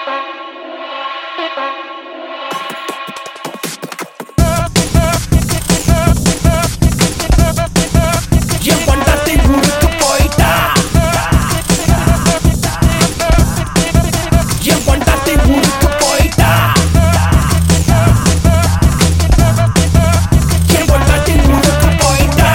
என் பொண்டாட்டி ஊருக்கு போயிட்டா என் பொண்டாட்டி ஊருக்கு போயிட்டா என் பொண்டாட்டி ஊருக்கு போயிட்டா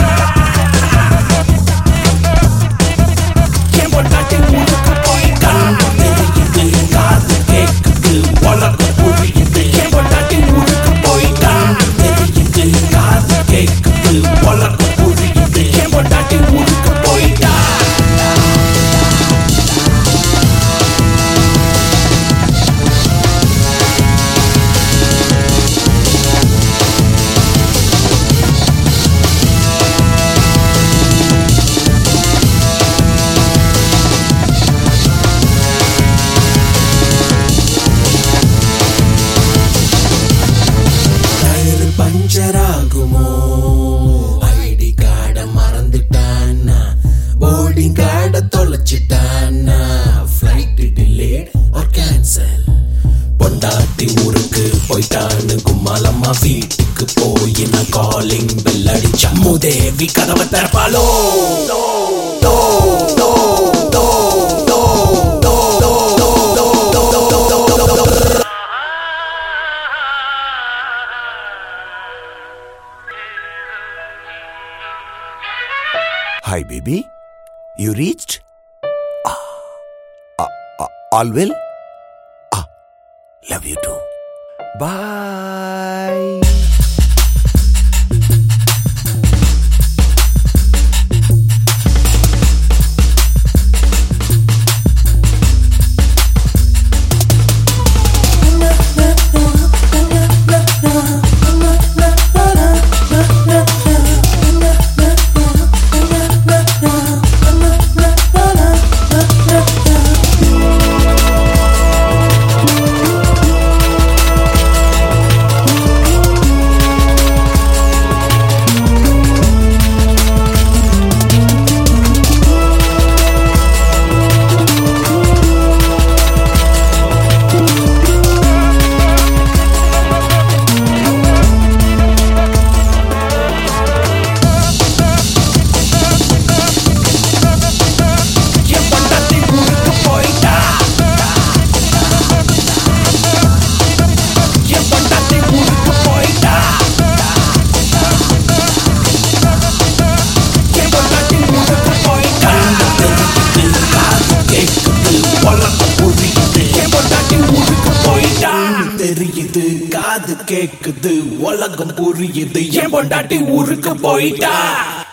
என் பொண்டாட்டி ஊருக்கு போயிட்டா தெரியுது காது கேக்குது உலகம் புரியுது என் பொண்டாட்டி ஊருக்கு போயிட்டா தெரியுது காது கேக்குது உலகம் புரியுது என் பொண்டாட்டி ஊருக்கு போயிட்டா டயர் பஞ்சர் ஆகுமோ ஐடி கார்ட மறந்துட்டானா போர்டிங் கார்ட தொலைச்சிட்டானா ஃப்ளைட் டிலே ஆர் கேன்சல் பொண்டாட்டி ஊருக்கு போயிட்டான்னு கும்மாலம்மா வீட்டுக்கு போய் நான் காலிங் பெல் அடிச்சா மூதேவி கதவை திறப்பாலோ தோ, தோ, தோ, தோ, தோ, தோ, தோ, தோ, தோ, தோ, தோ, தோ, தோ, தோ. Hi, baby. You reached? Ah, ah, ah, all well? Ah, love you too. Bye. என் பொண்டாட்டி ஊருக்கு போயிட்டா என் பொண்டாட்டி ஊருக்கு போயிட்டா என் பொண்டாட்டி ஊருக்கு போயிட்டா கேக்குது உலகம் புரியுது என் பொண்டாட்டி ஊருக்கு போயிட்டா தெரியுது காது கேக்குது உலகம் புரியுது என் பொண்டாட்டி ஊருக்கு போயிட்டா